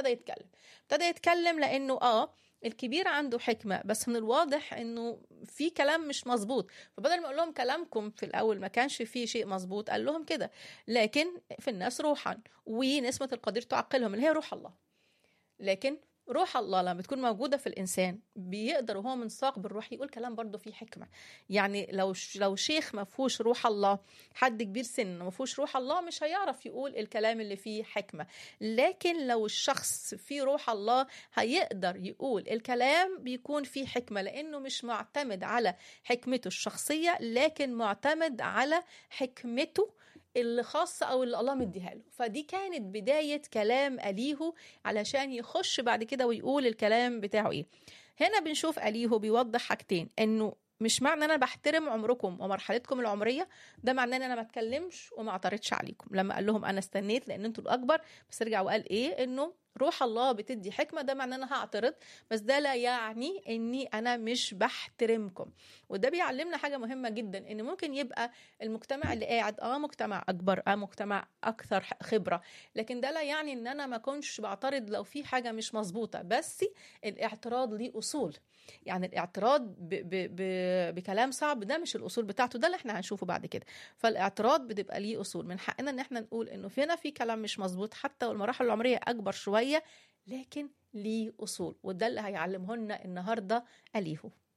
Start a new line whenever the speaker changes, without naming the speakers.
ابتدى يتكلم ابتدى يتكلم لانه اه الكبير عنده حكمة بس من الواضح انه في كلام مش مظبوط فبدل ما اقول لهم كلامكم في الاول ما كانش فيه شيء مظبوط قال لهم كده لكن في الناس روحا ونسمة القدير تعقلهم اللي هي روح الله لكن روح الله لما بتكون موجوده في الانسان بيقدر وهو منساق بالروح يقول كلام برضه فيه حكمه يعني لو لو شيخ ما فيهوش روح الله حد كبير سن ما فيهوش روح الله مش هيعرف يقول الكلام اللي فيه حكمه لكن لو الشخص فيه روح الله هيقدر يقول الكلام بيكون فيه حكمه لانه مش معتمد على حكمته الشخصيه لكن معتمد على حكمته اللي خاصة أو اللي الله مديها له فدي كانت بداية كلام أليهو علشان يخش بعد كده ويقول الكلام بتاعه إيه هنا بنشوف أليهو بيوضح حاجتين إنه مش معنى انا بحترم عمركم ومرحلتكم العمريه ده معناه ان انا ما اتكلمش وما اعترضش عليكم لما قال لهم انا استنيت لان انتوا الاكبر بس رجع وقال ايه انه روح الله بتدي حكمة ده معناه أنا هعترض بس ده لا يعني إني أنا مش بحترمكم وده بيعلمنا حاجة مهمة جدا إن ممكن يبقى المجتمع اللي قاعد آه مجتمع أكبر آه مجتمع أكثر خبرة لكن ده لا يعني إن أنا ما كنتش بعترض لو في حاجة مش مظبوطة بس الاعتراض ليه أصول يعني الاعتراض ب ب ب بكلام صعب ده مش الأصول بتاعته ده اللي احنا هنشوفه بعد كده فالاعتراض بتبقى ليه أصول من حقنا إن احنا نقول إنه فينا في كلام مش مظبوط حتى والمراحل العمرية أكبر شوية لكن ليه أصول وده اللي هيعلمه لنا النهاردة أليهو